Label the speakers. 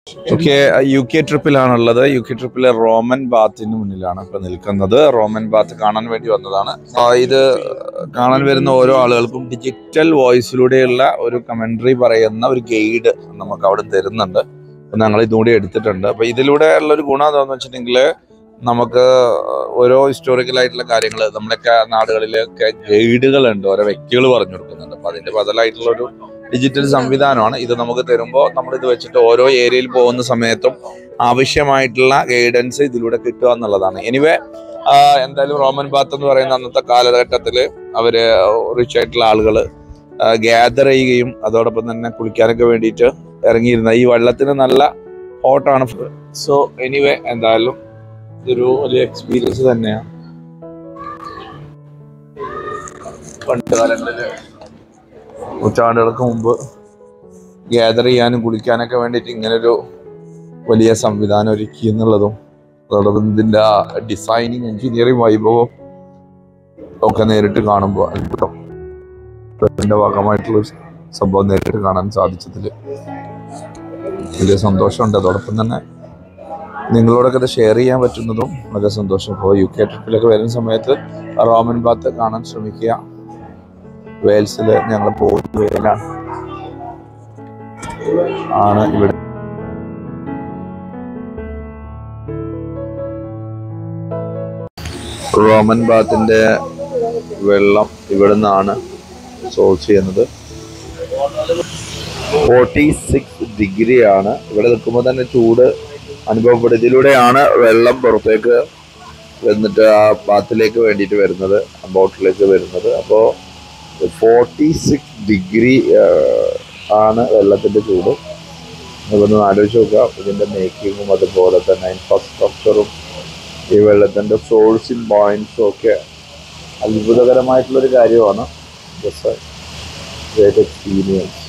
Speaker 1: okay U K ട്രിപ്പിലാണുള്ളത് U K ട്രിപ്പിലെ Roman ബാത്തിന് മുന്നിലാണ് ഇപ്പൊ നിൽക്കുന്നത് റോമൻ ബാത്ത് കാണാൻ വേണ്ടി വന്നതാണ് ആ, ഇത് കാണാൻ വരുന്ന ഓരോ ആളുകൾക്കും ഡിജിറ്റൽ വോയിസിലൂടെയുള്ള ഒരു കമന്ററി പറയുന്ന ഒരു ഗൈഡ് നമുക്ക് അവിടെ തരുന്നുണ്ട് അപ്പൊ ഞങ്ങൾ ഇതുകൂടി എടുത്തിട്ടുണ്ട് അപ്പൊ ഇതിലൂടെ ഉള്ള ഒരു ഗുണം എന്താണെന്ന് വെച്ചിട്ടുണ്ടെങ്കിൽ നമുക്ക് ഓരോ ഹിസ്റ്റോറിക്കൽ ആയിട്ടുള്ള കാര്യങ്ങൾ നമ്മുടെയൊക്കെ നാടുകളിലൊക്കെ ഗൈഡുകളുണ്ട് ഓരോ വ്യക്തികൾ പറഞ്ഞു കൊടുക്കുന്നുണ്ട് അപ്പൊ അതിന്റെ ബദലായിട്ടുള്ള ഒരു ഡിജിറ്റൽ സംവിധാനമാണ് ഇത് നമുക്ക് തരുമ്പോൾ നമ്മൾ ഇത് വെച്ചിട്ട് ഓരോ ഏരിയയിൽ പോകുന്ന സമയത്തും ആവശ്യമായിട്ടുള്ള ഗൈഡൻസ് ഇതിലൂടെ കിട്ടുക എന്നുള്ളതാണ് എനിവേ എന്തായാലും റോമൻ ബാത്ത് എന്ന് പറയുന്ന അന്നത്തെ കാലഘട്ടത്തിൽ അവര് റിച്ച് ആയിട്ടുള്ള ആളുകൾ ഗ്യാദർ ചെയ്യുകയും അതോടൊപ്പം തന്നെ കുളിക്കാനൊക്കെ വേണ്ടിയിട്ട് ഇറങ്ങിയിരുന്ന ഈ വെള്ളത്തിന് നല്ല ഹോട്ടാണ് സോ എനിവേ എന്തായാലും ഇതൊരു വലിയ എക്സ്പീരിയൻസ് തന്നെയാണ് പണ്ട് കാലങ്ങളിൽ നൂറ്റാണ്ടുകൾക്ക് മുമ്പ് ഗ്യാദർ ചെയ്യാനും കുളിക്കാനൊക്കെ വേണ്ടിയിട്ട് ഇങ്ങനൊരു വലിയ സംവിധാനം ഒരുക്കി എന്നുള്ളതും അതോടൊപ്പം ഇതിന്റെ ആ ഡിസൈനിങ് എഞ്ചിനീയറിംഗ് വൈഭവം ഒക്കെ നേരിട്ട് കാണുമ്പോൾ അത്ഭുതം ഇതിന്റെ ഭാഗമായിട്ടുള്ള ഒരു സംഭവം നേരിട്ട് കാണാൻ സാധിച്ചതിൽ വലിയ സന്തോഷമുണ്ട് അതോടൊപ്പം തന്നെ നിങ്ങളോടൊക്കെ ഇത് ഷെയർ ചെയ്യാൻ പറ്റുന്നതും വളരെ സന്തോഷം ഇപ്പോൾ യു കെ ട്രിപ്പിലൊക്കെ വരുന്ന സമയത്ത് റോമൻ ബാത്ത് കാണാൻ ശ്രമിക്കുക വെയിൽസിൽ ഞങ്ങൾ പോവുകയിലാണ് ആണ് ഇവിടെ റോമൻ ബാത്തിന്റെ വെള്ളം ഇവിടെ നിന്നാണ് സോഴ്സ് ചെയ്യുന്നത് ഫോർട്ടി സിക്സ് ഡിഗ്രി ആണ് ഇവിടെ നിൽക്കുമ്പോൾ തന്നെ ചൂട് അനുഭവപ്പെടും ഇതിലൂടെയാണ് വെള്ളം പുറത്തേക്ക് വന്നിട്ട് ആ ബാത്തിലേക്ക് വേണ്ടിയിട്ട് വരുന്നത് ബോട്ടിലേക്ക് വരുന്നത് അപ്പോൾ ഫോർട്ടി സിക്സ് ഡിഗ്രി ആണ് വെള്ളത്തിന്റെ ചൂട് അതൊന്ന് ആലോചിച്ച് നോക്കുക ഇതിന്റെ മേക്കിങ്ങും അതുപോലെ തന്നെ ഇൻഫ്രാസ്ട്രക്ചറും ഈ വെള്ളത്തിന്റെ സോഴ്സിങ് പോയിന്റ്സും ഒക്കെ അത്ഭുതകരമായിട്ടുള്ളൊരു കാര്യമാണ് ഗ്രേറ്റ് എക്സ്പീരിയൻസ്